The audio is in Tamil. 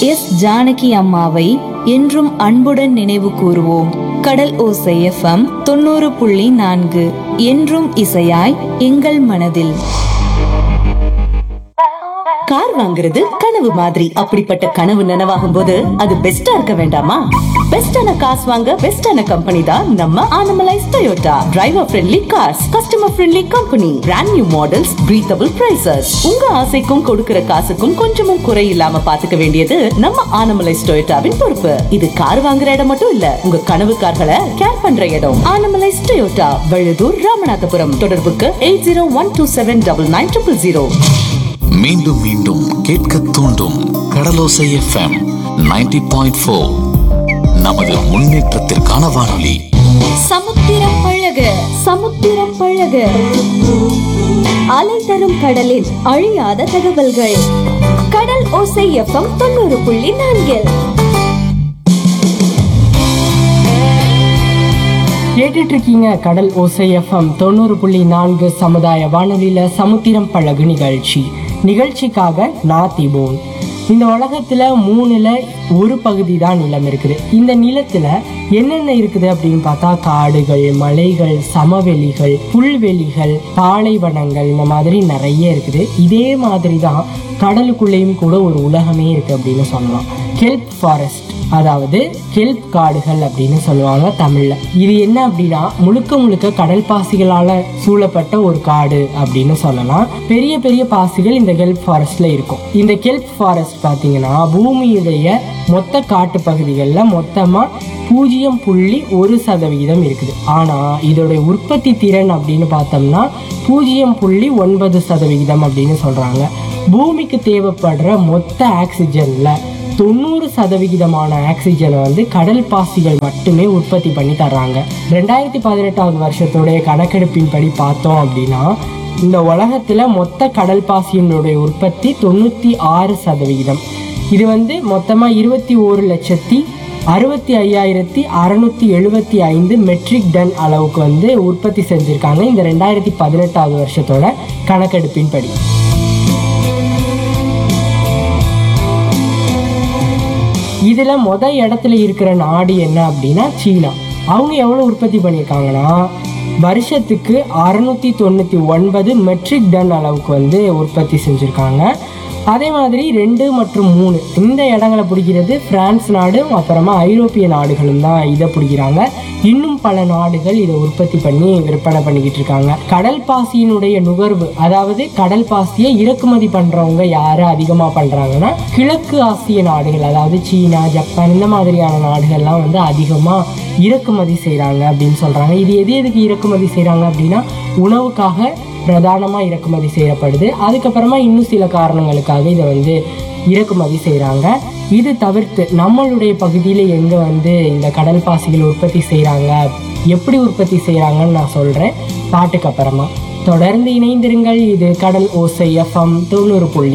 எஸ் ஜானகி அம்மாவை என்றும் அன்புடன் நினைவு கூறுவோம் கடல் ஓசை எஃப்எம் தொண்ணூறு புள்ளி நான்கு என்றும் இசையாய் எங்கள் மனதில் கார் வாங்குறது கனவு மாதிரி அப்படிப்பட்ட கனவு நனவாகும் போது அது பெஸ்டா இருக்க வேண்டாமா பெஸ்டான காசு வாங்க பெஸ்டான கம்பெனி தான் நம்ம Anamallais Toyota driver friendly cars customer friendly company brand new models breathable prices உங்க ஆசைக்கும் கொடுக்கிற காசுக்கும் கொஞ்சமும் குறை இல்லாம பாத்துக்க வேண்டியது நம்ம ஆனமலைஸ் டொயோட்டாவின் பொறுப்பு இது கார் வாங்குற இடம் மட்டும் இல்ல உங்க கனவு கார்களை கேர் பண்ற இடம் ஆனமலைஸ் டொயோட்டா வெள்ளூர் ராமநாதபுரம் தொடர்புக்கு eight zero one two seven double nine triple zero மீண்டும் மீண்டும் கேட்க தூண்டும் கடலோசை எஃப்எம் 90.4 பாயிண்ட் ஃபோர் நமது முன்னேற்றத்திற்கான வானொலி சமுத்திரம் பழக சமுத்திரம் பழக அலை தரும் கடலில் அழியாத தகவல்கள் கடல் ஓசை எஃப்எம் தொண்ணூறு புள்ளி நான்கில் கேட்டுட்டு இருக்கீங்க கடல் ஓசை எஃப்எம் தொண்ணூறு புள்ளி நான்கு சமுதாய வானொலியில சமுத்திரம் பழகு நிகழ்ச்சி நிகழ்ச்சிக்காக நான் திபோன் இந்த உலகத்துல மூணுல ஒரு பகுதி தான் நிலம் இருக்குது இந்த நிலத்துல என்னென்ன இருக்குது அப்படின்னு பார்த்தா காடுகள் மலைகள் சமவெளிகள் புல்வெளிகள் பாலைவனங்கள் இந்த மாதிரி நிறைய இருக்குது இதே மாதிரி தான் கடலுக்குள்ளேயும் கூட ஒரு உலகமே இருக்கு அப்படின்னு சொல்லலாம் கெல்ப் ஃபாரஸ்ட் அதாவது கெல்ப் காடுகள் அப்படின்னு சொல்லுவாங்க தமிழ்ல இது என்ன அப்படின்னா முழுக்க முழுக்க கடல் பாசிகளால சூழப்பட்ட ஒரு காடு அப்படின்னு சொல்லலாம் பெரிய பெரிய பாசிகள் இந்த கெல்ப் ஃபாரஸ்ட்ல இருக்கும் இந்த கெல்ப் ஃபாரஸ்ட் பாத்தீங்கன்னா பூமியுடைய மொத்த காட்டு பகுதிகளில் மொத்தமா பூஜ்ஜியம் புள்ளி ஒரு சதவிகிதம் இருக்குது ஆனா இதோட உற்பத்தி திறன் அப்படின்னு பார்த்தோம்னா பூஜ்ஜியம் புள்ளி ஒன்பது சதவிகிதம் அப்படின்னு சொல்றாங்க பூமிக்கு தேவைப்படுற மொத்த ஆக்சிஜன்ல தொண்ணூறு சதவிகிதமான ஆக்சிஜனை வந்து கடல் பாசிகள் மட்டுமே உற்பத்தி பண்ணி தர்றாங்க ரெண்டாயிரத்தி பதினெட்டாவது வருஷத்துடைய கணக்கெடுப்பின்படி பார்த்தோம் அப்படின்னா இந்த உலகத்துல மொத்த கடல் பாசியினுடைய உற்பத்தி தொண்ணூத்தி ஆறு சதவிகிதம் இது வந்து மொத்தமா இருபத்தி ஒரு லட்சத்தி அறுபத்தி ஐயாயிரத்தி அறுநூத்தி எழுபத்தி ஐந்து மெட்ரிக் டன் அளவுக்கு வந்து உற்பத்தி செஞ்சிருக்காங்க இந்த ரெண்டாயிரத்தி பதினெட்டாவது வருஷத்தோட கணக்கெடுப்பின்படி இதுல முத இடத்துல இருக்கிற நாடு என்ன அப்படின்னா சீனா அவங்க எவ்வளவு உற்பத்தி பண்ணியிருக்காங்கன்னா வருஷத்துக்கு அறுநூத்தி தொண்ணூத்தி ஒன்பது மெட்ரிக் டன் அளவுக்கு வந்து உற்பத்தி செஞ்சிருக்காங்க அதே மாதிரி ரெண்டு மற்றும் மூணு இந்த இடங்களை பிடிக்கிறது பிரான்ஸ் நாடும் அப்புறமா ஐரோப்பிய நாடுகளும் தான் இதை பிடிக்கிறாங்க இன்னும் பல நாடுகள் இதை உற்பத்தி பண்ணி விற்பனை பண்ணிக்கிட்டு இருக்காங்க கடல் பாசியினுடைய நுகர்வு அதாவது கடல் பாசியை இறக்குமதி பண்றவங்க யாரு அதிகமா பண்றாங்கன்னா கிழக்கு ஆசிய நாடுகள் அதாவது சீனா ஜப்பான் இந்த மாதிரியான நாடுகள்லாம் வந்து அதிகமா இறக்குமதி செய்றாங்க அப்படின்னு சொல்றாங்க இது எது எதுக்கு இறக்குமதி செய்றாங்க அப்படின்னா உணவுக்காக பிரதானமாக இறக்குமதி செய்யப்படுது அதுக்கப்புறமா இன்னும் சில காரணங்களுக்காக இதை வந்து இறக்குமதி செய்கிறாங்க இது தவிர்த்து நம்மளுடைய பகுதியில் எங்கே வந்து இந்த கடல் பாசிகள் உற்பத்தி செய்கிறாங்க எப்படி உற்பத்தி செய்கிறாங்கன்னு நான் சொல்கிறேன் பாட்டுக்கு அப்புறமா தொடர்ந்து இணைந்திருங்கள் இது கடல் ஓசை எஃப்எம் தொண்ணூறு புள்ளி